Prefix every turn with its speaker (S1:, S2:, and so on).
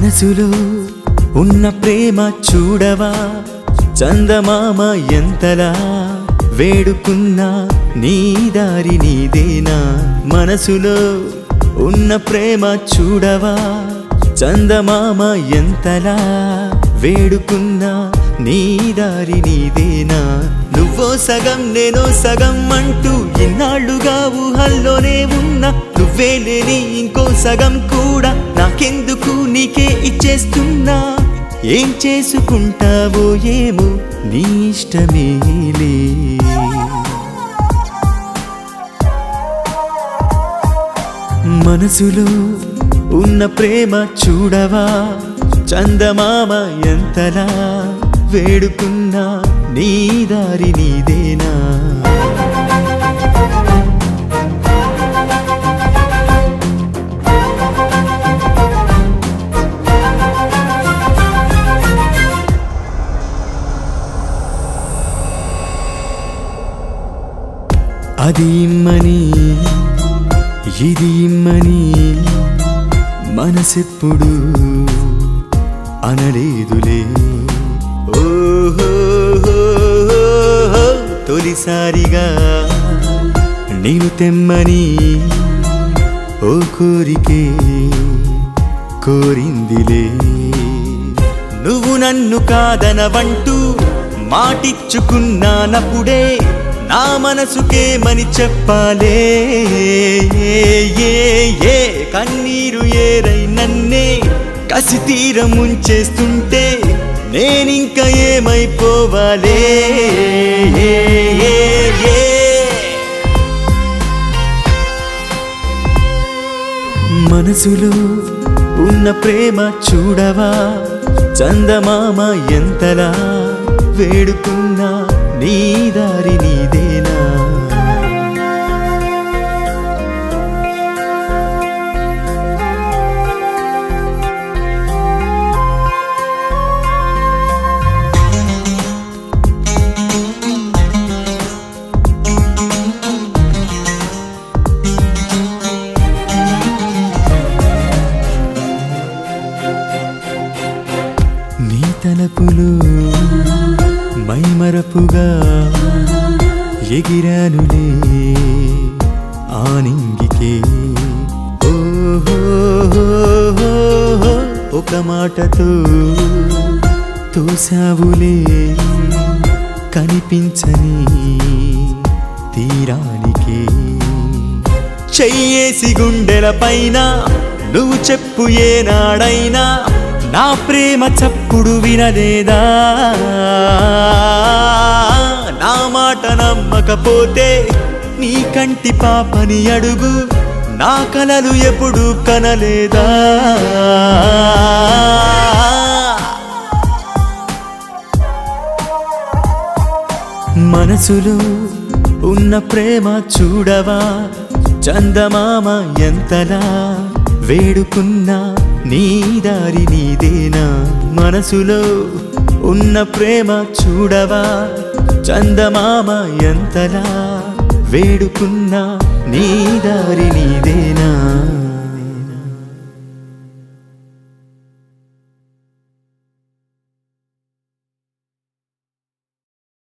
S1: మనసులో ఉన్న ప్రేమ చూడవా చందమామ ఎంతలా వేడుకున్నా నీ దారి నీదేనా మనసులో ఉన్న ప్రేమ చూడవా చందమామ ఎంతలా వేడుకున్నా నీ దారి నీదేనా నువ్వో సగం నేనో సగం అంటూ ఇన్నాళ్ళుగా ఊహల్లోనే ఉన్నా నువ్వే లేని ఇంకో సగం కూడా నాకెందుకు నీకే ఇచ్చేస్తున్నా ఏం చేసుకుంటావో ఏమో నీ ఇష్టమేలే మనసులో ఉన్న ప్రేమ చూడవా చందమామ ఎంతలా వేడుకున్నా నీ దారి నీదేనా అది ఇమ్మని ఇది ఇమ్మని మనసెప్పుడు అనలేదులే ఓహో తొలిసారిగా నేను తెమ్మని ఓ కోరికే కోరిందిలే నువ్వు నన్ను కాదనవంటూ మాటిచ్చుకున్నానప్పుడే నా మనసుకేమని చెప్పాలే ఏ ఏ కన్నీరు ఏరై నన్నే కసి తీరం ముంచేస్తుంటే నేనింక ఏమైపోవాలే ఏ ఏ ఏ మనసులో ఉన్న ప్రేమ చూడవా చందమామ ఎంతలా వేడుకున్నా నీ దారి నీదేనా నీ తలపులు మైమరపుగా ఎగిరానులే ఆనింగికే ఓహో ఒక మాటతో తోసావులే కనిపించని తీరానికే చెయ్యేసి గుండెల పైన నువ్వు చెప్పు ఏనాడైనా నా ప్రేమ చప్పుడు వినలేదా నా మాట నమ్మకపోతే నీ కంటి పాపని అడుగు నా కలలు ఎప్పుడు కనలేదా మనసులో ఉన్న ప్రేమ చూడవా చందమామ ఎంతలా వేడుకున్నా నీ దారి నీదేనా మనసులో ఉన్న ప్రేమ చూడవా చందమామ ఎంతలా వేడుకున్నా నీ దారి నీదేనా